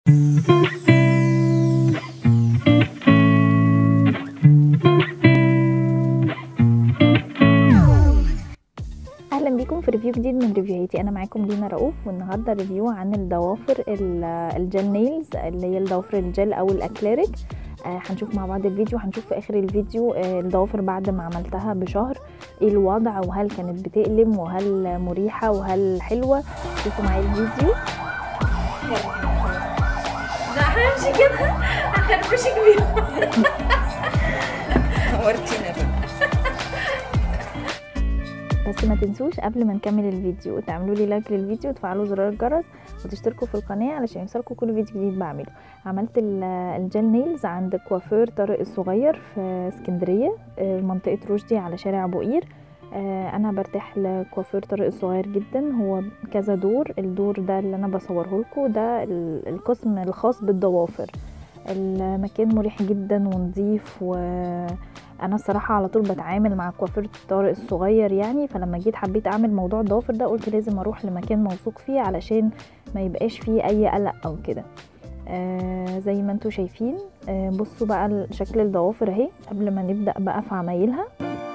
اهلا بيكم في ريفيو جديد من ريفيوهاتي انا معاكم دينا رؤوف والنهارده ريفيو عن الضوافر ال- الجel نيلز اللي هي الضوافر الجل او الاكليريك آه، هنشوف مع بعض الفيديو هنشوف في اخر الفيديو آه، الضوافر بعد ما عملتها بشهر ايه الوضع وهل كانت بتألم وهل مريحة وهل حلوة شوفوا معايا الفيديو لا همشي كده هخربشك بيهم نورتينا بقى بس ما تنسوش قبل ما نكمل الفيديو تعملوا لي لايك للفيديو وتفعلوا زرار الجرس وتشتركوا في القناه علشان يوصلكوا كل فيديو جديد بعمله عملت ال- الجel نيلز عند كوافير طارق الصغير في اسكندريه آه، منطقه رشدي على شارع ابو قير آه، انا برتاح لكوافير طارق الصغير جدا هو كذا دور الدور ده اللي انا بصوره لكم ده ال- القسم الخاص بالضوافر المكان مريح جدا ونظيف و انا الصراحه على طول بتعامل مع كوافير طارق الصغير يعني فلما جيت حبيت اعمل موضوع الضوافر ده قلت لازم اروح لمكان موثوق فيه علشان ما يبقاش فيه اي قلق او كده آه زي ما انتم شايفين آه بصوا بقى شكل الضوافر اهي قبل ما نبدا بقى في عمايلها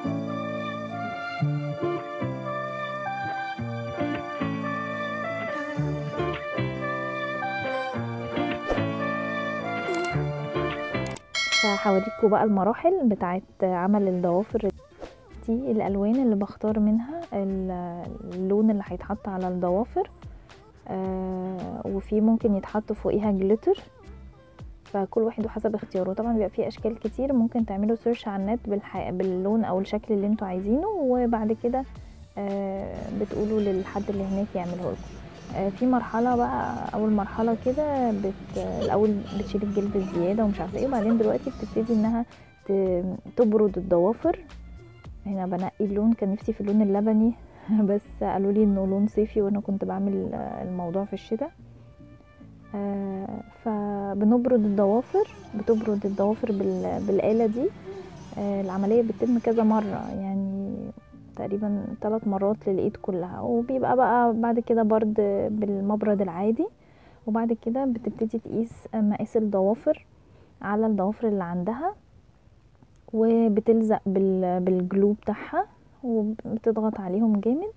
فهوريكم بقى المراحل بتاعت عمل الضوافر دي الالوان اللي بختار منها ال- اللون اللي هيتحط على الضوافر آه وفي ممكن يتحط فوقيها جليتر فكل واحد وحسب اختياره طبعا بيبقى فيه اشكال كتير ممكن تعملوا سيرش على النت بالح... باللون او الشكل اللي انتوا عايزينه وبعد كده آه بتقولوا للحد اللي هناك يعمله لكم آه في مرحلة بقى أول مرحلة كده بت... الأول بتشيل الجلد الزيادة ومش عارفة ايه وبعدين دلوقتي بتبتدي انها ت... تبرد الضوافر هنا بنقي اللون كان نفسي في اللون اللبني بس قالوا لي انه لون صيفي وانا كنت بعمل آه، الموضوع في الشتاء آه، فبنبرد الضوافر بتبرد الضوافر بال- بالآلة دي آه، العملية بتتم كذا مرة يعني تقريبا ثلاث مرات للإيد كلها وبيبقى بقى بعد كده برد بالمبرد العادي وبعد كده بتبتدي تقيس مقاس الضوافر على الضوافر اللي عندها وبتلزق بال- بالجلو بتاعها وبتضغط عليهم جامد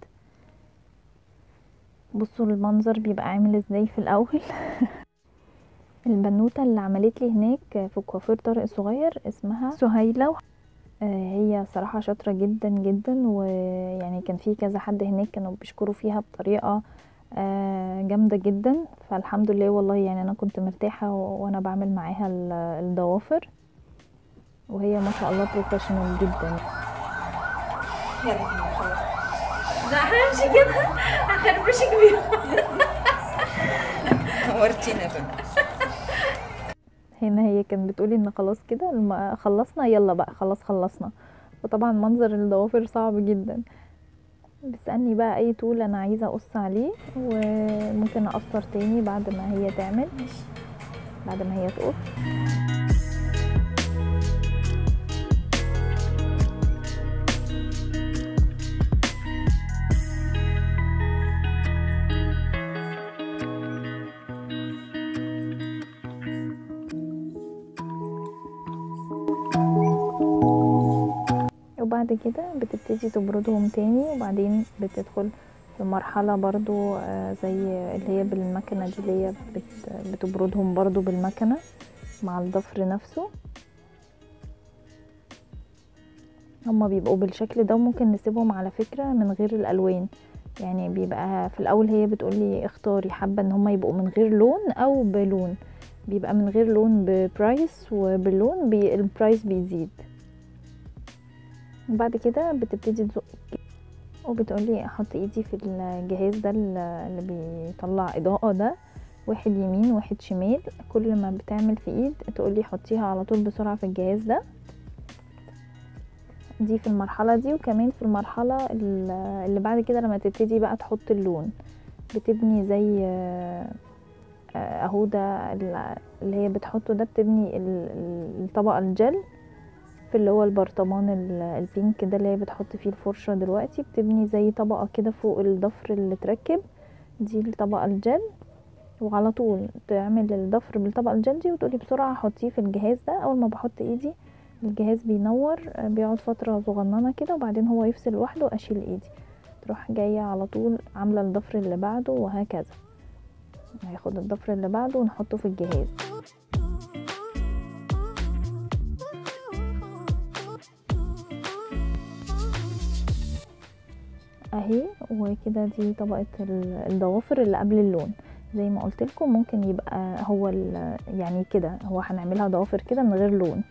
بصوا المنظر بيبقى عامل ازاي في الاول البنوتة اللي عملت لي هناك في كوافير طارق الصغير اسمها سهيلة آه، هي صراحة شاطرة جدا جدا ويعني كان في كذا حد هناك كانوا بيشكروا فيها بطريقة آه، جامدة جدا فالحمد لله والله يعني انا كنت مرتاحة و- وانا بعمل معاها ال- الضوافر وهي ما شاء الله بروفيشنال جدا يلا بينا خلاص لا همشي كده هخربشك بيهم نورتينا بقى هنا هي كانت بتقولي ان خلاص كده الم- خلصنا يلا بقى خلاص خلصنا وطبعا منظر الضوافر صعب جدا بتسألني بقى اي طول انا عايزة اقص عليه وممكن اقصر تاني بعد ما هي تعمل بعد ما هي تقص وبعد كده بتبتدي تبردهم تاني وبعدين بتدخل في مرحلة برضو آه، زي اللي هي بالمكنة دي اللي هي بت- بتبردهم برضو بالمكنة مع الضفر نفسه هما بيبقوا بالشكل ده وممكن نسيبهم على فكرة من غير الألوان يعني بيبقى في الأول هي بتقولي اختاري حابة ان هما يبقوا من غير لون أو بلون بيبقى من غير لون ببرايس وباللون بي البرايس بيزيد وبعد كده بتبتدي تزق وبتقولي احط ايدي في الجهاز ده اللي بيطلع اضاءة ده واحد يمين واحد شمال كل ما بتعمل في ايد تقولي حطيها على طول بسرعة في الجهاز ده دي في المرحلة دي وكمان في المرحلة ال- اللي بعد كده لما تبتدي بقى تحط اللون بتبني زي آه، آه، اهو ده ال- اللي هي بتحطه ده بتبني ال- ال- الطبقة الجل في اللي هو البرطمان ال- البينك ده اللي هي بتحط فيه الفرشة دلوقتي بتبني زي طبقة كده فوق الضفر اللي تركب دي الطبقة الجل وعلى طول تعمل الضفر بالطبق الجلدي وتقولي بسرعه حطيه في الجهاز ده اول ما بحط ايدي الجهاز بينور آه، بيقعد فتره صغننه كده وبعدين هو يفصل لوحده اشيل ايدي تروح جايه على طول عامله الضفر اللي بعده وهكذا هياخد الضفر اللي بعده ونحطه في الجهاز اهي وكده دي طبقة ال- الضوافر اللي قبل اللون زي ما قلت لكم ممكن يبقى هو ال- يعني كده هو هنعملها ضوافر كده من غير لون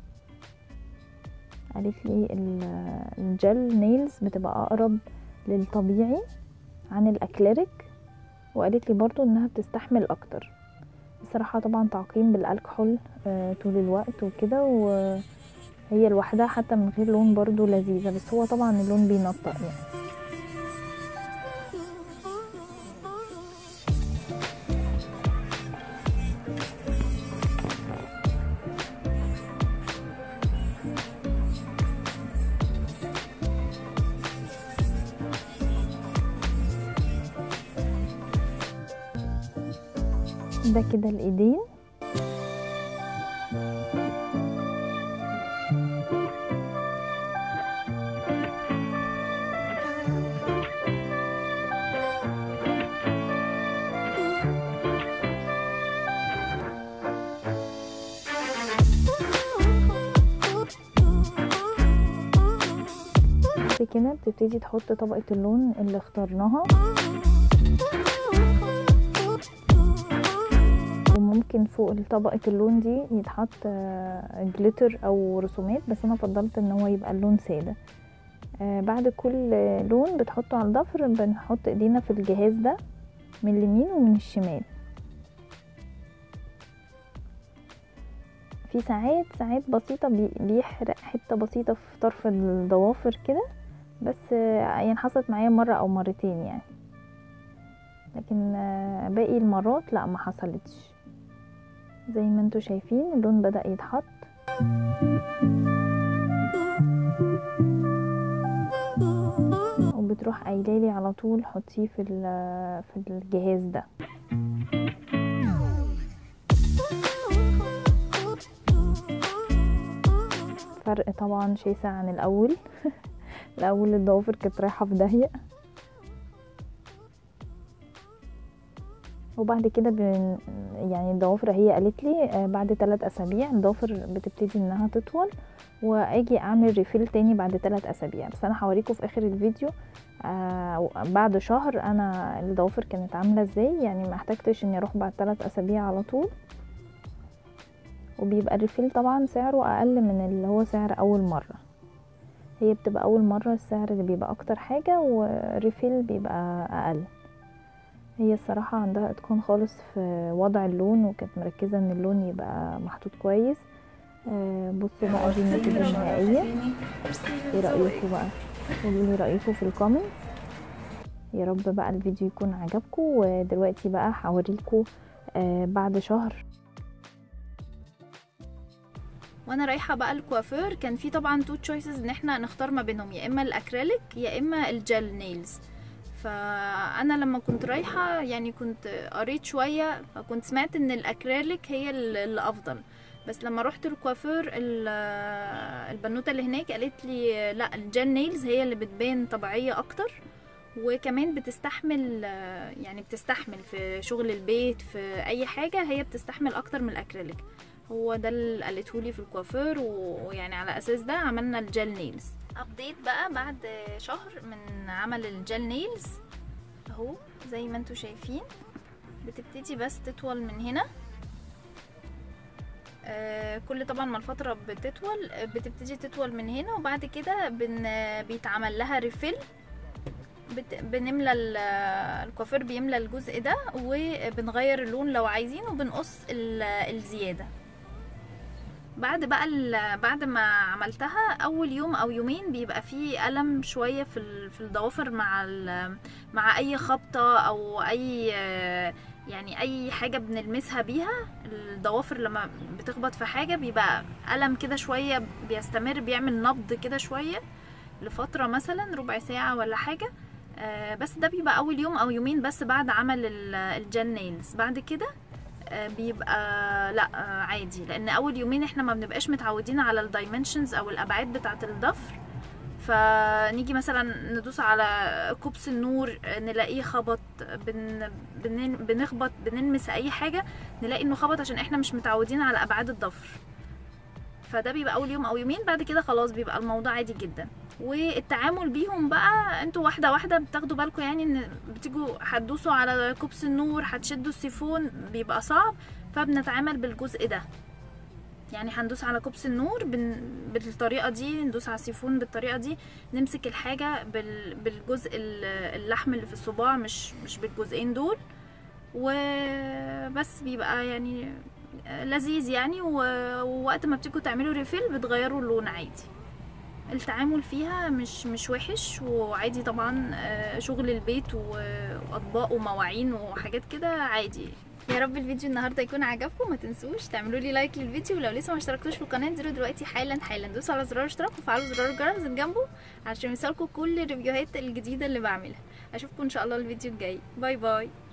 قالت لي ال- الجل نيلز بتبقى اقرب للطبيعي عن الاكليريك وقالت لي برضو انها بتستحمل اكتر الصراحة طبعا تعقيم بالالكحول آه، طول الوقت وكده وهي لوحدها حتى من غير لون برضو لذيذة بس هو طبعا اللون بينطق يعني ده كده الايدين بعد كده بتبتدي تحط طبقة اللون اللي اخترناها وممكن فوق طبقة اللون دي يتحط جليتر او رسومات بس انا فضلت ان هو يبقى اللون سادة آه، بعد كل لون بتحطه على الضفر بنحط ايدينا في الجهاز ده من اليمين ومن الشمال في ساعات ساعات بسيطة بي- بيحرق حتة بسيطة في طرف الضوافر كده بس آه، يعني حصلت معايا مرة او مرتين يعني لكن آه، باقي المرات لا ما حصلتش زي ما انتوا شايفين اللون بدأ يتحط وبتروح قايلالي على طول حطيه في ال- في الجهاز ده فرق طبعا شاسع عن الاول الاول الضوافر كانت رايحه في داهيه وبعد كده بن يعني الضوافر هي قالت لي آه، بعد ثلاث اسابيع الضوافر بتبتدي انها تطول واجي اعمل ريفيل تاني بعد ثلاث اسابيع بس انا هوريكم في اخر الفيديو آه بعد شهر انا الضوافر كانت عامله ازاي يعني ما احتاجتش اني اروح بعد ثلاث اسابيع على طول وبيبقى الريفيل طبعا سعره اقل من اللي هو سعر اول مره هي بتبقى اول مره السعر اللي بيبقى اكتر حاجه والريفيل بيبقى اقل هي الصراحة عندها اتقان خالص في وضع اللون وكانت مركزة ان اللون يبقى محطوط كويس آه، بصوا بقى دي النتيجة النهائية ايه رأيكم بقى قولوا لي رأيكم في الكومنتس يا رب بقى الفيديو يكون عجبكم ودلوقتي بقى هوريكم آه، بعد شهر وانا رايحه بقى الكوافير كان في طبعا تو تشويسز ان احنا نختار ما بينهم يا اما الاكريليك يا اما الجل نيلز فانا لما كنت رايحه يعني كنت قريت شويه فكنت سمعت ان الاكريليك هي ال- الافضل بس لما رحت الكوافير ال- البنوته اللي هناك قالت لي لا الجل نيلز هي اللي بتبان طبيعيه اكتر وكمان بتستحمل يعني بتستحمل في شغل البيت في اي حاجه هي بتستحمل اكتر من الاكريليك هو ده اللي قالته لي في الكوافير و- ويعني على اساس ده عملنا الجل نيلز ابديت بقى بعد شهر من عمل الجل نيلز اهو زي ما انتوا شايفين بتبتدي بس تطول من هنا آه، كل طبعا ما الفترة بتطول آه، بتبتدي تطول من هنا وبعد كده بن بيتعمل لها ريفيل بت... بنملى ال- الكوافير بيملى الجزء ده وبنغير اللون لو عايزين وبنقص ال- الزيادة بعد بقى ال- بعد ما عملتها اول يوم او يومين بيبقى فيه الم شويه في ال- في الضوافر مع ال- مع اي خبطه او اي يعني اي حاجه بنلمسها بيها الضوافر لما بتخبط في حاجه بيبقى الم كده شويه بيستمر بيعمل نبض كده شويه لفتره مثلا ربع ساعه ولا حاجه آه، بس ده بيبقى اول يوم او يومين بس بعد عمل ال- الجel نيلز بعد كده آه، بيبقى لا آه، عادي لان اول يومين احنا ما بنبقاش متعودين على الدايمنشنز او الابعاد بتاعه الضفر فنيجي مثلا ندوس على كوبس النور آه، نلاقيه خبط بن بن بنخبط بنلمس اي حاجه نلاقي انه خبط عشان احنا مش متعودين على ابعاد الضفر فده بيبقى اول يوم او يومين بعد كده خلاص بيبقى الموضوع عادي جدا والتعامل بيهم بقى انتوا واحده واحده بتاخدوا بالكم يعني ان بتيجوا هتدوسوا على كوبس النور هتشدوا السيفون بيبقى صعب فبنتعامل بالجزء ده يعني هندوس على كوبس النور بن... بالطريقه دي ندوس على السيفون بالطريقه دي نمسك الحاجه بال... بالجزء ال- اللحم اللي في الصباع مش مش بالجزئين دول وبس بيبقى يعني لذيذ يعني و- ووقت ما بتيجوا تعملوا ريفيل بتغيروا اللون عادي التعامل فيها مش مش وحش وعادي طبعا آه، شغل البيت و- واطباق ومواعين وحاجات كده عادي يا رب الفيديو النهارده يكون عجبكم ما تنسوش تعملوا لي لايك للفيديو ولو لسه ما اشتركتوش في القناه انزلوا دلوقتي حالا حالا دوسوا على زرار الاشتراك وفعلوا زرار الجرس اللي جنبه عشان يوصلكم كل الريفيوهات الجديده اللي بعملها اشوفكم ان شاء الله الفيديو الجاي باي باي